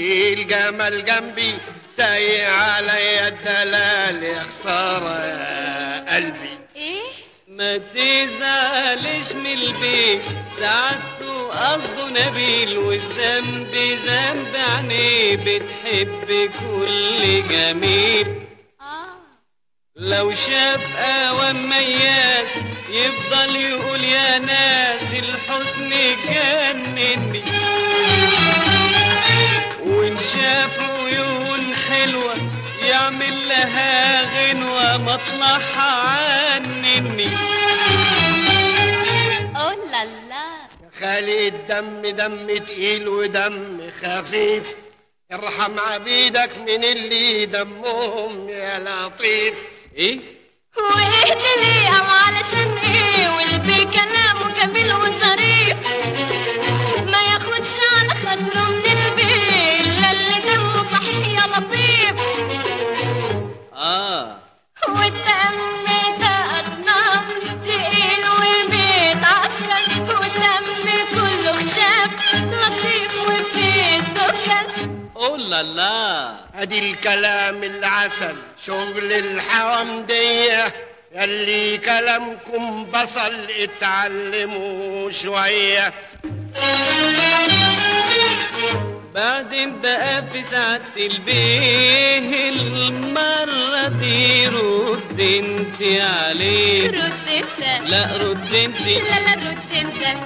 الجمل جنبي سايق عليا الدلال يا خسارة يا قلبي ايه ما تزعلش من البيت سعادته قصده نبيل والذنب ذنب عينيه بتحب كل جميل اه لو شاف قوام مياس يفضل يقول يا ناس الحسن جنني وان شاف عيون حلوة يعمل لها غنوة مطلعها عنني اوه لا لا خالي الدم دم تقيل ودم خفيف ارحم عبيدك من اللي دمهم يا لطيف ايه واهدي لي او علشان ايه والبي كلامه جميل وظريف ما ياخدش على خاطره من البي الا اللي دمه صحيح يا لطيف اه والدم ده اصناف تقيل وبيتعكر والدم كله خشاف لطيف وفيه سكر اوه لا ادي الكلام العسل شغل الحوامدية يلي كلامكم بصل اتعلموا شوية بعدين بقى في ساعة البيه المرة دي رد انت عليه رد انت لا رد انت لا لا رد انت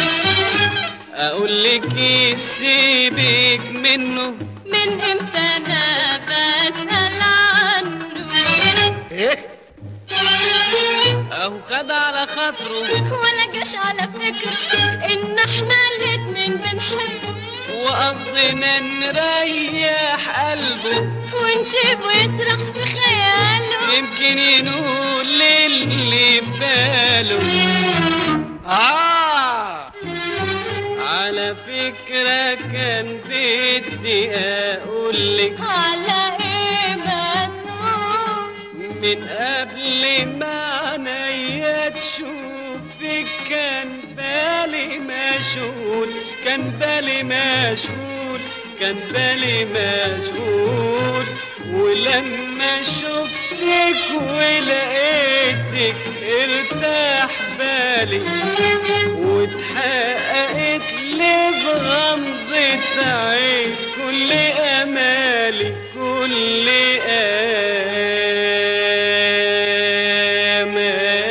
اقول لك إيه سيبك منه من امتى انا بسأل عنه ايه اهو خد على خاطره ولا جاش على فكرة ان احنا الاتنين بنحبه وقصدنا نريح قلبه ونسيبه يسرح في خياله يمكن ينول اللي باله اه على فكرة كان بدي اقول لك على ايه مسؤول من قبل ما عينيا تشوفك كان بالي مشغول كان بالي مشغول كان بالي مشغول ولما شفتك ولقيتك ارتاح بالي واتحققت لي بغمضة عين كل امالي كل امالي